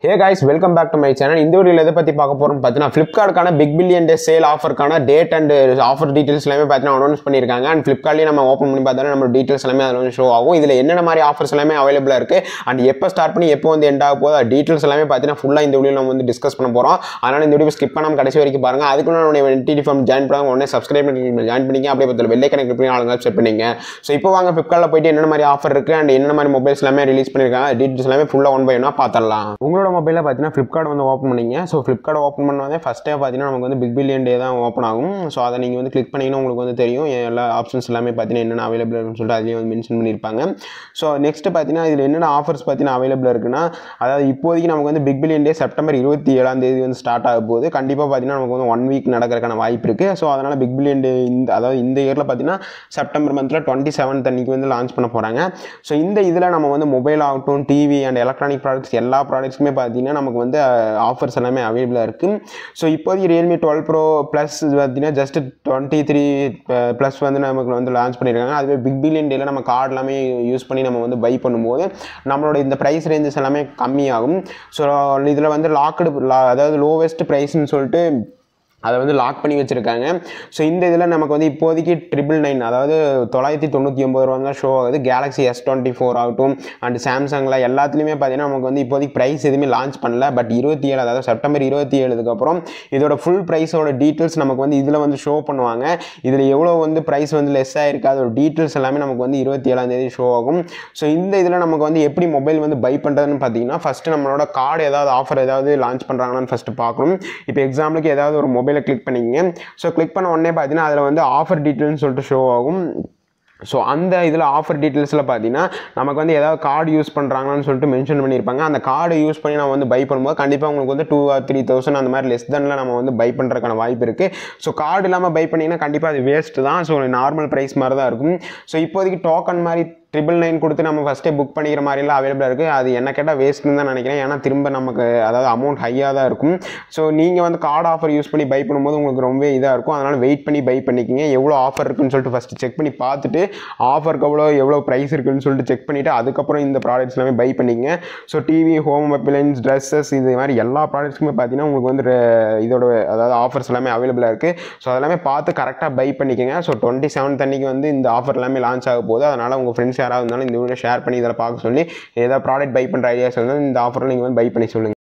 hey guys welcome back to my channel இந்த வீடியோவில் எதை பற்றி பார்க்க போகிறோம் பார்த்தீங்கன்னா ஃப்ளிப்கார்ட்டுக்கான பிக் பில்லியன் டே சேல் ஆஃபருக்கான டேட் அண்ட் ஆஃபர் டீட்டெயில்ஸ் எல்லாமே பார்த்தீங்கன்னா அனௌன்ஸ் பண்ணியிருக்காங்க அண்ட் ஃப்ளிப்கார்ட்லேயே நம்ம ஓப்பன் பண்ணி பார்த்தா நம்ம டீட்டெயில்ஸ் எல்லாமே அதில் வந்து ஷோ ஆகும் இதில் என்னென்ன மாதிரி ஆஃபர்ஸ் எல்லாமே அவைலபிளாக இருக்குது அண்ட் எப்போ ஸ்டார்ட் பண்ணி எப்போ வந்து எண்ட் ஆக போகுது டீட்டெயில்ஸ் எல்லாமே பார்த்தீங்கன்னா ஃபுல்லாக இந்த வீடியோ நம்ம வந்து டிஸ்கஸ் பண்ண போகிறோம் அதனால் இந்த வீடியோ ஸ்கிப் பண்ணாமல் கடைசி வரைக்கும் பாருங்கள் அதுக்குள்ள நம்ம டிடி ஃபார்ம் ஜாயின் பண்ணாங்க உடனே சப்ஸ்கிரைப் பண்ணி ஜாயின் பண்ணிங்க அப்படியே பத்தில் வெள்ளை கணக்கு பண்ணி ஆளுங்க செட் பண்ணிங்க ஸோ இப்போ வாங்க ஃப்ளிப்கார்ட்டில் போயிட்டு என்னென்ன மாதிரி ஆஃபர் இருக்குது அண்ட் என்னென்ன மாதிரி மொபைல்ஸ் எல்லாமே ரிலீஸ் பண்ணியிருக்காங்க டீட்டெயில்ஸ் எல்லாமே ஃபுல்லாக ஒன் பை ஒன்னாக பார்த்துடலாம் உங்களோட மொபைலில் பார்த்தீங்கன்னா ஃப்ளிப்கார்ட் வந்து ஓப்பன் பண்ணிங்க ஸோ ஃப்ளிப்கார்ட் ஓப்பன் பண்ணாதே ஃபஸ்ட்டே பார்த்தீங்கன்னா நமக்கு வந்து பிக் பில்லியன் டே தான் ஓப்பன் ஆகும் ஸோ அதை நீங்கள் வந்து கிளிக் பண்ணிங்கன்னா உங்களுக்கு வந்து தெரியும் எல்லா ஆப்ஷன்ஸ் எல்லாமே பார்த்தீங்கன்னா என்னென்ன அவைலபிள் இருக்குன்னு சொல்லிட்டு அதுலேயே வந்து மென்ஷன் பண்ணியிருப்பாங்க ஸோ நெக்ஸ்ட் பார்த்தீங்கன்னா இதில் என்னென்ன ஆஃபர்ஸ் பார்த்தீங்கன்னா அவைலபிள் இருக்குன்னா அதாவது இப்போதைக்கு நமக்கு வந்து பிக் பில்லியன் டே செப்டம்பர் இருபத்தி ஏழாம் தேதி வந்து ஸ்டார்ட் ஆக போகுது கண்டிப்பாக பார்த்தீங்கன்னா நமக்கு வந்து ஒன் வீக் நடக்கிறதுக்கான வாய்ப்பு இருக்குது ஸோ அதனால் பிக் பில்லியன் டே இந்த அதாவது இந்த இயரில் பார்த்தீங்கன்னா செப்டம்பர் மந்தில் டுவெண்ட்டி செவன்த் அன்னைக்கு வந்து லான்ச் பண்ண போகிறாங்க ஸோ இந்த இதில் நம்ம வந்து மொபைல் ஆகட்டும் டிவி அண்ட் எலக்ட்ரானிக் ப்ராடக்ட்ஸ் எல்லா ப்ராடக்ட்ஸுமே பார்த்தீங்கன்னா நமக்கு வந்து ஆஃபர்ஸ் எல்லாமே அவைலபிளாக இருக்குது ஸோ இப்போதைக்கு ரியல்மி டுவெல் ப்ரோ ப்ளஸ் பார்த்தீங்கன்னா ஜஸ்ட் டுவெண்ட்டி த்ரீ ப்ளஸ் வந்து நமக்கு வந்து லான்ச் பண்ணியிருக்காங்க அதுவே பிக் பில்லியன் டேல நம்ம கார்டு எல்லாமே யூஸ் பண்ணி நம்ம வந்து பை பண்ணும்போது நம்மளோட இந்த ப்ரைஸ் ரேஞ்சஸ் எல்லாமே கம்மியாகும் ஸோ இதில் வந்து லாக்டு அதாவது லோவஸ்ட் ப்ரைஸ்னு சொல்லிட்டு அதை வந்து லாக் பண்ணி வச்சுருக்காங்க ஸோ இந்த இதில் நமக்கு வந்து இப்போதைக்கு ட்ரிபிள் நைன் அதாவது தொள்ளாயிரத்தி தொண்ணூற்றி ஒம்பது ரூபா தான் ஷோ ஆகுது கேலக்ஸி எஸ் டுவெண்ட்டி ஃபோர் ஆகட்டும் அண்ட் சாம்சங்கில் எல்லாத்துலேயுமே பார்த்தீங்கன்னா நமக்கு வந்து இப்போதைக்கு ப்ரைஸ் எதுவுமே லான்ச் பண்ணல பட் இருபத்தி ஏழு அதாவது செப்டம்பர் இருபத்தி ஏழுக்கு அப்புறம் இதோட ஃபுல் ப்ரைஸோட டீட்டெயில்ஸ் நமக்கு வந்து இதில் வந்து ஷோ பண்ணுவாங்க இதில் எவ்வளோ வந்து ப்ரைஸ் வந்து லெஸ் ஆகிருக்கு அதோட டீட்டெயில்ஸ் எல்லாமே நமக்கு வந்து இருபத்தி ஏழாம் தேதி ஷோ ஆகும் ஸோ இந்த இதில் நமக்கு வந்து எப்படி மொபைல் வந்து பை பண்ணுறதுன்னு பார்த்தீங்கன்னா ஃபஸ்ட்டு நம்மளோட கார்டு ஏதாவது ஆஃபர் ஏதாவது லான்ச் பண்ணுறாங்கன்னு ஃபஸ்ட்டு பார்க்கணும் இப்போ எக்ஸாம்பிளுக்கு ஏதாவது ஒரு மொபைலை கிளிக் பண்ணிக்கங்க ஸோ கிளிக் பண்ண உடனே பார்த்தீங்கன்னா அதில் வந்து ஆஃபர் டீட்டெயில்னு சொல்லிட்டு ஷோ ஆகும் ஸோ அந்த இதில் ஆஃபர் டீட்டெயில்ஸில் பார்த்தீங்கன்னா நமக்கு வந்து ஏதாவது கார்டு யூஸ் பண்ணுறாங்கன்னு சொல்லிட்டு மென்ஷன் பண்ணியிருப்பாங்க அந்த கார்டு யூஸ் பண்ணி நம்ம வந்து பை பண்ணும்போது கண்டிப்பாக உங்களுக்கு வந்து டூ ஆர் த்ரீ தௌசண்ட் அந்த மாதிரி லெஸ் தனில் நம்ம வந்து பை பண்ணுறதுக்கான வாய்ப்பு இருக்குது ஸோ கார்டு இல்லாமல் பை பண்ணிங்கன்னா கண்டிப்பாக அது வேஸ்ட்டு தான் ஸோ நார்மல் ப்ரைஸ் மாதிரி தான் இருக்கும் ஸோ இப்போதைக்கு டோக்கன் மாதிரி ட்ரிபிள் நைன் கொடுத்து நம்ம ஃபஸ்ட்டே புக் பண்ணிக்கிற மாதிரிலாம் அவைலபிளாக இருக்குது அது என்ன கேட்டால் வேஸ்ட்னு தான் நினைக்கிறேன் ஏன்னா திரும்ப நமக்கு அதாவது அமௌண்ட் ஹையாக தான் இருக்கும் ஸோ நீங்கள் வந்து கார்டு ஆஃபர் யூஸ் பண்ணி பை பண்ணும்போது உங்களுக்கு ரொம்ப இதாக இருக்கும் அதனால் வெயிட் பண்ணி பை பண்ணிக்கிங்க எவ்வளோ ஆஃபர் இருக்குன்னு சொல்லிட்டு ஃபஸ்ட்டு செக் பண்ணி பார்த்துட்டு ஆஃபருக்கு எவ்வளோ எவ்வளோ ப்ரைஸ் இருக்குன்னு சொல்லிட்டு செக் பண்ணிவிட்டு அதுக்கப்புறம் இந்த ப்ராடக்ட்ஸ் எல்லாமே பை பண்ணிக்கங்க so TV home appliances dresses இது மாதிரி எல்லா ப்ராடக்ட்ஸுமே பார்த்தீங்கன்னா உங்களுக்கு வந்து re- இதோட அதாவது ஆஃபர்ஸ் எல்லாமே அவைலபிளாக இருக்குது ஸோ அதெல்லாமே பார்த்து கரெக்டாக பை பண்ணிக்கங்க ஸோ டுவெண்ட்டி செவன்த் அன்னைக்கு வந்து இந்த ஆஃபர் எல்லாமே லான்ச் ஆக போகுது அதனால் உங்கள் ஃப்ரெண்ட்ஸ் யாராவது இருந்தாலும் இந்த வீடியோ ஷேர் பண்ணி இதில் பார்க்க சொல்லி ஏதாவது ப்ராடக்ட் பை பண்ணுற ஐடியாஸ் இருந்தாலும் இந்த ஆஃபரில் நீங்கள் வந்து பை பண்ணி சொல்லுங்கள்